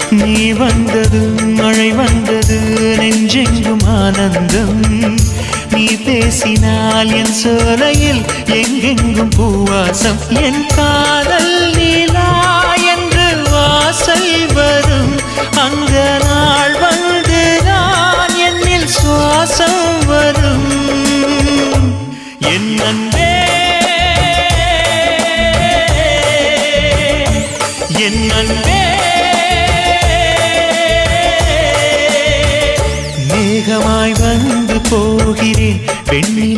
நீ வந்தது மழை வந்தது நெஞ்செங்கும் ஆனந்தம் நீ பேசினால் என் சோலையில் எங்கெங்கும் பூவாசம் என் காதல் நீலா என்று வாசல் வரும் அந்த நாள் வந்து நான் என்னில் சுவாசம் வரும் என் அன்பே என் அன்பே மேகமாய் வந்து போகிறேன் பெண்ணில்